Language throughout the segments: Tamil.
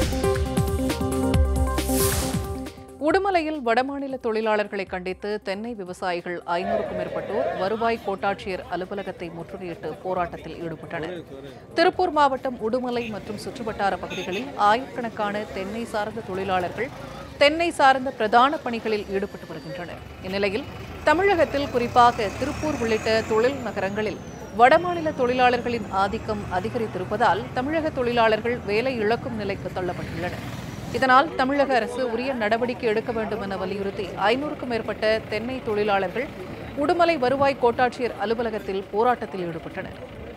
உடுமலையில் வடமாநில தொழிலாளர்களை கண்டித்து தென்னை விவசாயிகள் ஐநூறுக்கும் மேற்பட்டோர் வருவாய் கோட்டாட்சியர் அலுவலகத்தை முற்றுகையிட்டு போராட்டத்தில் ஈடுபட்டனர் திருப்பூர் மாவட்டம் உடுமலை மற்றும் சுற்றுவட்டார பகுதிகளில் ஆயிரக்கணக்கான தென்னை சார்ந்த தொழிலாளர்கள் தென்னை சார்ந்த பிரதான பணிகளில் ஈடுபட்டு வருகின்றனர் இந்நிலையில் தமிழகத்தில் குறிப்பாக திருப்பூர் உள்ளிட்ட தொழில் நகரங்களில் வடமாநில தொழிலாளர்களின் ஆதிக்கம் அதிகரித்திருப்பதால் தமிழக தொழிலாளர்கள் வேலை இழக்கும் நிலைக்கு தள்ளப்பட்டுள்ளனர் இதனால் தமிழக அரசு உரிய நடவடிக்கை எடுக்க வேண்டும் என வலியுறுத்தி ஐநூறுக்கும் மேற்பட்ட தென்னை தொழிலாளர்கள் உடுமலை வருவாய் கோட்டாட்சியர் அலுவலகத்தில் போராட்டத்தில் ஈடுபட்டனர்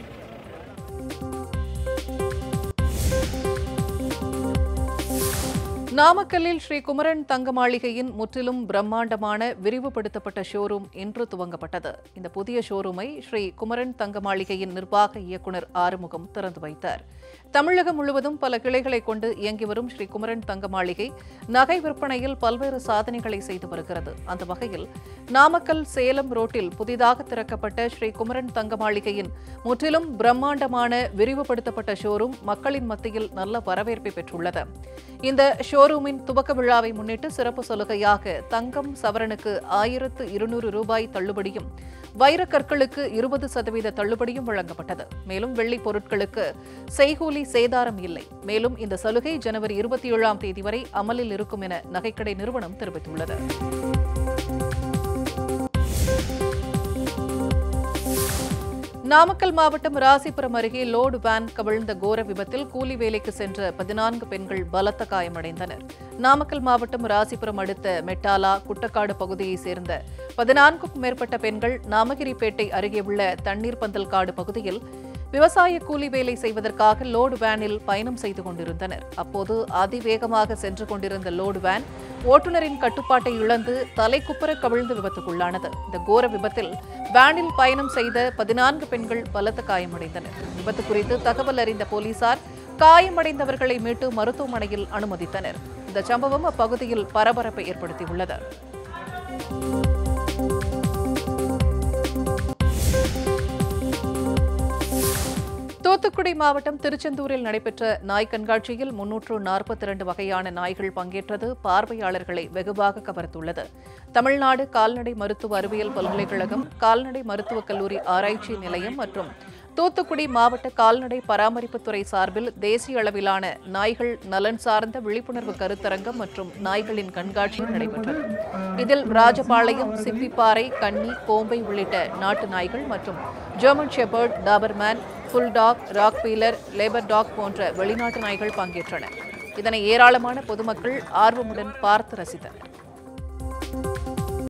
நாமக்கல்லில் ஸ்ரீ குமரன் தங்க மாளிகையின் முற்றிலும் பிரம்மாண்டமான விரிவுபடுத்தப்பட்ட ஷோரூம் இன்று துவங்கப்பட்டது இந்த புதிய ஷோரூமை ஸ்ரீ குமரன் தங்க மாளிகையின் நிர்வாக இயக்குநர் ஆறுமுகம் திறந்து வைத்தார் தமிழகம் முழுவதும் பல கிளைகளை கொண்டு இயங்கி வரும் ஸ்ரீ குமரன் தங்க மாளிகை நகை விற்பனையில் பல்வேறு சாதனைகளை செய்து வருகிறது அந்த வகையில் நாமக்கல் சேலம் ரோட்டில் புதிதாக திறக்கப்பட்ட ஸ்ரீ குமரன் தங்க மாளிகையின் முற்றிலும் பிரம்மாண்டமான விரிவுபடுத்தப்பட்ட ஷோரூம் மக்களின் மத்தியில் நல்ல வரவேற்பை பெற்றுள்ளது இந்த ஷோரூமின் துவக்க விழாவை முன்னிட்டு சிறப்பு சலுகையாக தங்கம் சவரனுக்கு ஆயிரத்து இருநூறு ரூபாய் தள்ளுபடியும் வைரக் கற்களுக்கு இருபது சதவீத தள்ளுபடியும் வழங்கப்பட்டது மேலும் வெள்ளி பொருட்களுக்கு செய்கூலி சேதாரம் இல்லை மேலும் இந்த சலுகை ஜனவரி இருபத்தி ஏழாம் தேதி வரை அமலில் இருக்கும் என நகைக்கடை நிறுவனம் தெரிவித்துள்ளது நாமக்கல் மாவட்டம் ராசிபுரம் அருகே லோடு வேன் கவிழ்ந்த கோர விபத்தில் கூலி வேலைக்கு சென்ற பதினான்கு பெண்கள் பலத்த காயமடைந்தனர் நாமக்கல் மாவட்டம் ராசிபுரம் அடுத்த மெட்டாலா குட்டக்காடு பகுதியைச் சேர்ந்த பதினான்குக்கும் மேற்பட்ட பெண்கள் நாமகிரிப்பேட்டை அருகே உள்ள தண்ணீர் பந்தல் காடு பகுதியில் விவசாய கூலி வேலை செய்வதற்காக லோடு வேனில் பயணம் செய்து கொண்டிருந்தனர் அப்போது அதிவேகமாக சென்று கொண்டிருந்த லோடு வேன் ஓட்டுநரின் கட்டுப்பாட்டை இழந்து தலைக்குப்புற கவிழ்ந்து விபத்துக்குள்ளானது இந்த கோர விபத்தில் வேனில் பயணம் செய்த பதினான்கு பெண்கள் பலத்த காயமடைந்தனர் விபத்து குறித்து தகவல் அறிந்த போலீசார் காயமடைந்தவர்களை மீட்டு மருத்துவமனையில் அனுமதித்தனர் இந்த சம்பவம் அப்பகுதியில் பரபரப்பை ஏற்படுத்தியுள்ளது தூத்துக்குடி மாவட்டம் திருச்செந்தூரில் நடைபெற்ற நாய் கண்காட்சியில் முன்னூற்று நாற்பத்தி இரண்டு வகையான நாய்கள் பங்கேற்றது பார்வையாளர்களை வெகுவாக கவர்ந்துள்ளது தமிழ்நாடு கால்நடை மருத்துவ அறிவியல் பல்கலைக்கழகம் கால்நடை மருத்துவக் கல்லூரி ஆராய்ச்சி நிலையம் மற்றும் தூத்துக்குடி மாவட்ட கால்நடை பராமரிப்புத்துறை சார்பில் தேசிய அளவிலான நாய்கள் நலன் சார்ந்த விழிப்புணர்வு கருத்தரங்கம் மற்றும் நாய்களின் கண்காட்சியும் நடைபெற்றது இதில் ராஜபாளையம் சிப்பிப்பாறை கன்னி கோம்பை உள்ளிட்ட நாட்டு நாய்கள் மற்றும் German shepherd doberman bulldog ராக் பீலர் லேபர் டாக் போன்ற வெளிநாட்டு நாய்கள் பங்கேற்றன இதனை ஏராளமான பொதுமக்கள் ஆர்வமுடன் பார்த்து ரசித்தனர்